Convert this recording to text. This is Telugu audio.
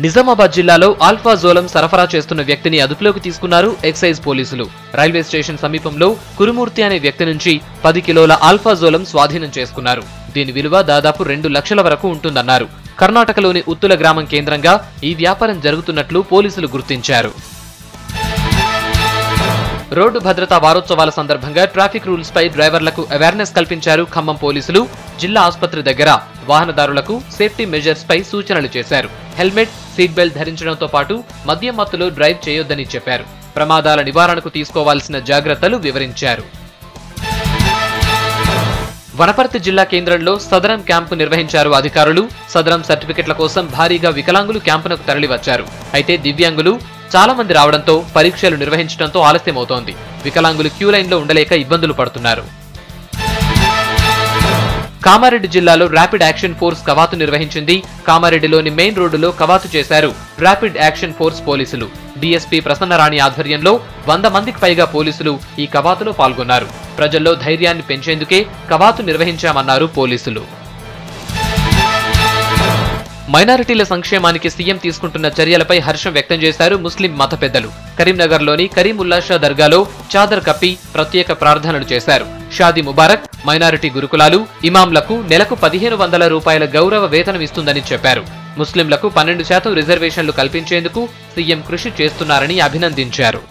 నిజామాబాద్ జిల్లాలో ఆల్ఫాజోలం సరఫరా చేస్తున్న వ్యక్తిని అదుపులోకి తీసుకున్నారు ఎక్సైజ్ పోలీసులు రైల్వే స్టేషన్ సమీపంలో కురుమూర్తి అనే వ్యక్తి నుంచి పది కిలోల ఆల్ఫాజోలం స్వాధీనం చేసుకున్నారు దీని విలువ దాదాపు రెండు లక్షల వరకు ఉంటుందన్నారు కర్ణాటకలోని ఉత్తుల గ్రామం కేంద్రంగా ఈ వ్యాపారం జరుగుతున్నట్లు పోలీసులు గుర్తించారు రోడ్డు భద్రతా వారోత్సవాల సందర్భంగా ట్రాఫిక్ రూల్స్ పై డ్రైవర్లకు అవేర్నెస్ కల్పించారు ఖమ్మం పోలీసులు జిల్లా ఆసుపత్రి దగ్గర వాహనదారులకు సేఫ్టీ మెజర్స్ పై సూచనలు చేశారు హెల్మెట్ సీట్ బెల్ట్ ధరించడంతో పాటు మద్యం మత్తులో డ్రైవ్ చేయొద్దని చెప్పారు ప్రమాదాల నివారణకు తీసుకోవాల్సిన జాగ్రత్తలు వివరించారు వనపర్తి జిల్లా కేంద్రంలో సదరం క్యాంపు నిర్వహించారు అధికారులు సదరం సర్టిఫికెట్ల కోసం భారీగా వికలాంగులు క్యాంపునకు తరలివచ్చారు అయితే దివ్యాంగులు చాలా మంది రావడంతో పరీక్షలు నిర్వహించడంతో ఆలస్యమవుతోంది వికలాంగులు క్యూ లైన్లో ఉండలేక ఇబ్బందులు పడుతున్నారు కామారెడ్డి జిల్లాలో ర్యాపిడ్ యాక్షన్ ఫోర్స్ కవాతు నిర్వహించింది కామారెడ్డిలోని మెయిన్ రోడ్డులో కవాతు చేశారు ర్యాపిడ్ యాక్షన్ ఫోర్స్ పోలీసులు డీఎస్పీ ప్రసన్నరాణి ఆధ్వర్యంలో వంద మందికి పైగా పోలీసులు ఈ కవాతులో పాల్గొన్నారు ప్రజల్లో ధైర్యాన్ని పెంచేందుకే కవాతు నిర్వహించామన్నారు పోలీసులు మైనారిటీల సంక్షేమానికి సీఎం తీసుకుంటున్న చర్యలపై హర్షం వ్యక్తం చేశారు ముస్లిం మత పెద్దలు కరీంనగర్లోని కరీముల్లా షా దర్గాలో చాదర్ కప్పి ప్రత్యేక ప్రార్థనలు చేశారు షాది ముబారక్ మైనారిటీ గురుకులాలు ఇమాంలకు నెలకు పదిహేను వందల రూపాయల గౌరవ వేతనం ఇస్తుందని చెప్పారు ముస్లింలకు పన్నెండు శాతం రిజర్వేషన్లు కల్పించేందుకు సీఎం కృషి చేస్తున్నారని అభినందించారు